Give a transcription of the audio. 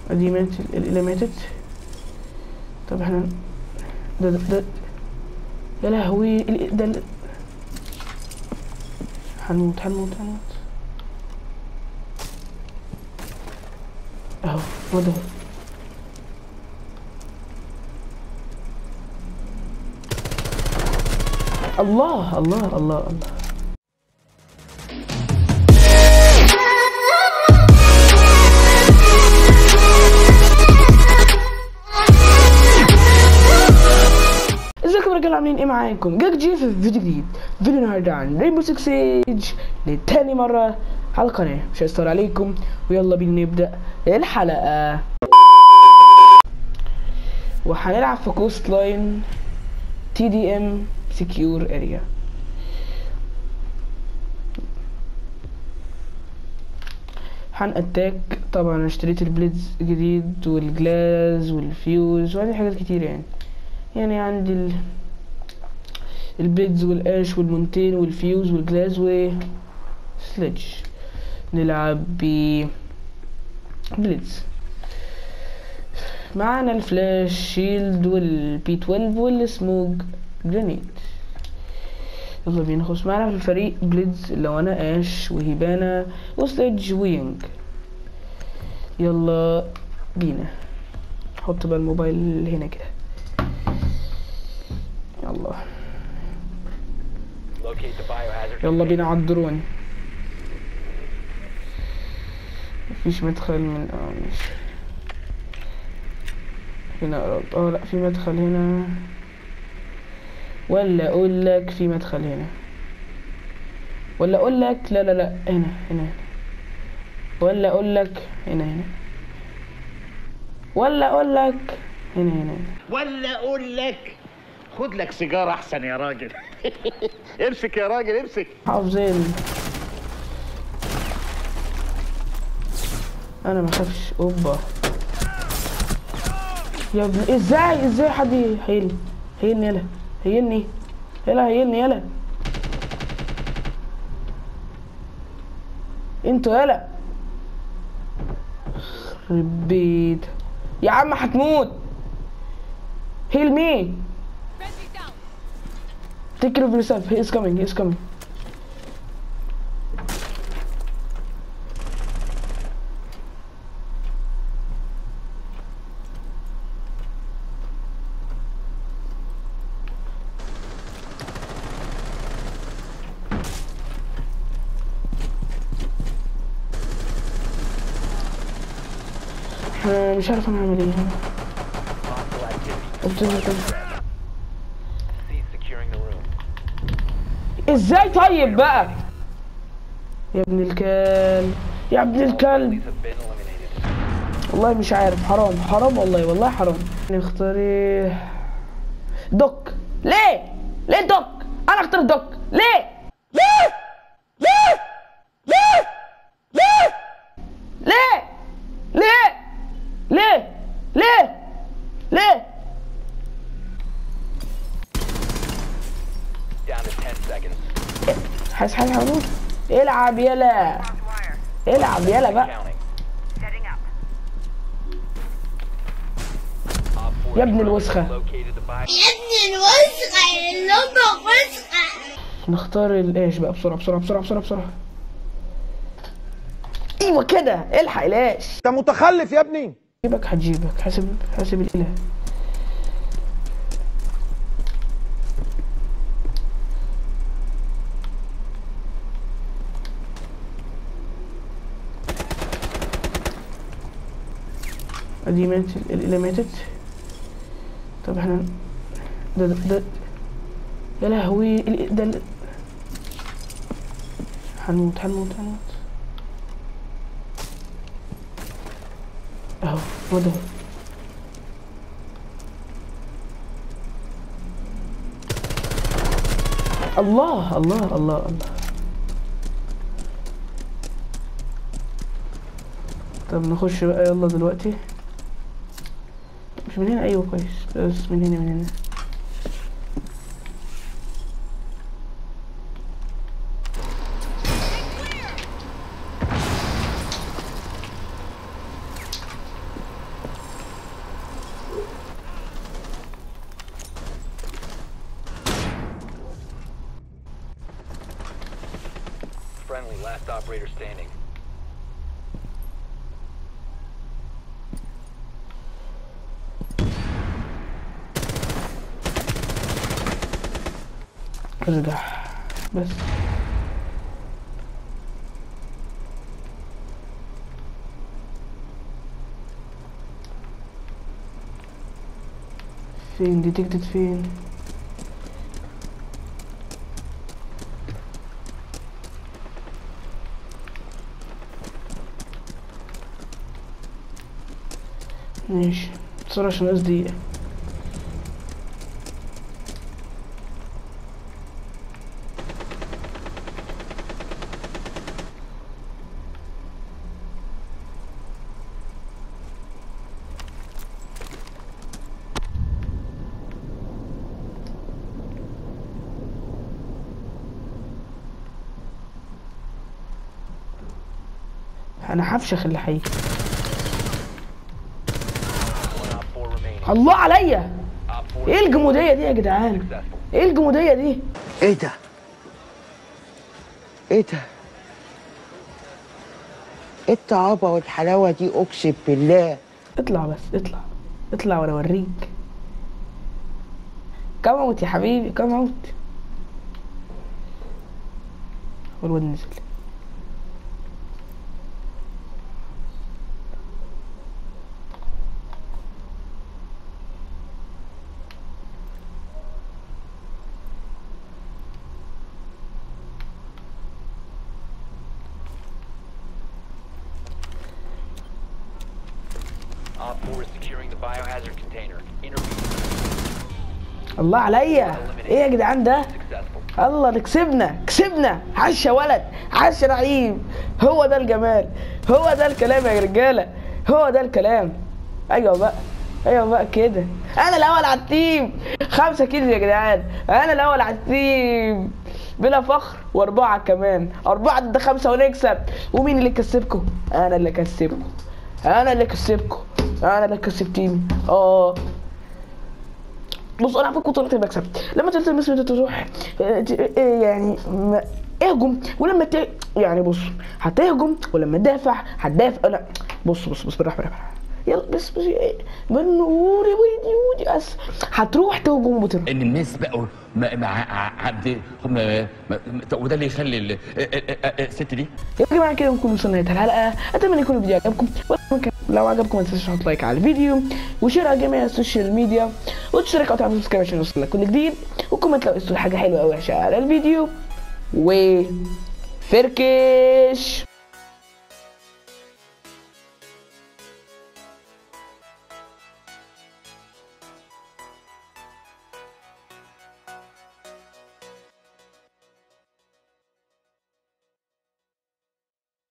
دي مات اللي ماتت طب احنا ده ده, ده. يا لهوي ال- ده ال- هنموت هنموت هنموت اهو هو ده الله الله الله الله ازيكم يا رجاله عاملين ايه معاكم جاك جي في فيديو جديد فيديو النهارده عن رينبو 6 سيج لتاني مره على القناه مش هيستر عليكم ويلا بينا نبدا الحلقه وهنلعب في كوست لاين تي دي ام سكيور اريا هن اتاك طبعا أنا اشتريت البليدز جديد والجلاز والفيوز وعندي حاجات كتير يعني يعني عندي ال... البليدز والاش والمونتين والفيوز والجلاز و سليدج نلعب ب بليدز معانا الفلاش شيلد والبي 12 والسموج جرينيد يلا بينا نخش معانا في الفريق بليدز لو انا اش وهيبانا وسليدج وينج يلا بينا حط بقى الموبايل هنا كده يلا Locate the biohazard. يلا بينا على الدرون مفيش مدخل من اه مش هنا قرب اه لا في مدخل هنا ولا اقول لك في مدخل هنا ولا اقول لك لا لا لا هنا هنا هنا ولا اقول لك هنا هنا ولا اقول لك هنا هنا هنا ولا اقول لك خد لك سيجاره احسن يا راجل امسك يا راجل امسك حافظين انا ما اخافش اوبا يا ابني ازاي ازاي حد هيلني هيلني يلا هيلني يلا هيلني يلا انتوا يلا خرب بيت يا عم هتموت هيل مي Take care of yourself. He is coming. He is coming. أنا مش عارف انا اعمل ايه Hostile activity. قلت له كده. Cease securing the room. ازاي طيب بقى يا ابن الكلب يا ابن الكلب Police have been eliminated. والله مش عارف حرام حرام والله والله حرام نختار ايه دوك ليه ليه دوك انا اختار دوك ليه ليه ليه ليه ليه ليه ليه ليه ليه ليه Down to 10 seconds. حاسس حاسس حمود العب يلا العب يلا بقى Counting. Setting up. Op 4 يا ابن has الوسخة. located the bio- ابن الوسخة اللمبة وسخة نختار الايش بقى بسرعه بسرعه بسرعه بسرعه بسرعه ايوه كده الحق الايش انت متخلف يا ابني جيبك هتجيبك حاسب حاسب الاله ادي ماتت اللي ماتت طب احنا ده ده, ده يا لهوي ال- ده ال- هنموت هنموت هنموت اهو هو ده الله الله الله الله طب نخش بقى يلا دلوقتي مش من هنا ايوه كويس بس من هنا من هنا Friendly, last operator standing. ارجع بس فين دي تكتت فين ماشي بسرعة عشان ناقص دقيقة انا هفشخ اللي حي One op 4 remaining. الله عليا Op 4 ايه الجمودية دي يا جدعان successful. ايه الجمودية دي ايه ده؟ ايه ده؟ ايه الطعابة والحلاوة دي اقسم بالله اطلع بس اطلع اطلع وانا اوريك كم اوت يا حبيبي كم اوت والواد نزل Op 4 is securing the biohazard container. Intervene. الله عليا ايه يا جدعان ده Successful. الله ده كسبنا كسبنا عاش يا ولد عاش يا رعيم هو ده الجمال هو ده الكلام يا رجاله هو ده الكلام ايوه بقى ايوه بقى كده انا الاول على التيم خمسة كيلو يا جدعان انا الاول على التيم بلا فخر واربعة كمان اربعة ضد خمسة ونكسب ومين اللي كسبكم انا اللي كسبكم انا اللي كسبكم انا اللي كسب تيمي اه بص انا عارفك طلعت بكسب لما تلتزم بس انت تروح اه، ت- اه، يعني ما- اهجم ولما ت... يعني بص هتهجم ولما تدافع هتدافع لا بص بص بص بالراحه بالراحه يلا بس بس ايه بنوري ويدي ودي بس هتروح تهجم وتروح ان الناس بقوا مع مع عبد هم ما- ما- وده اللي يخلي ال- الست دي يا جماعه كده نكون وصلنا لنهايه الحلقه اتمنى يكون الفيديو عجبكم ولكن لو عجبكم ما تنسوش تحطوا لايك على الفيديو وشير على جميع السوشيال ميديا وتشترك او تعملوا سبسكرايب عشان يوصلك كل جديد وكومنت لو قلتوا حاجه حلوه او وحشه على الفيديو و فركش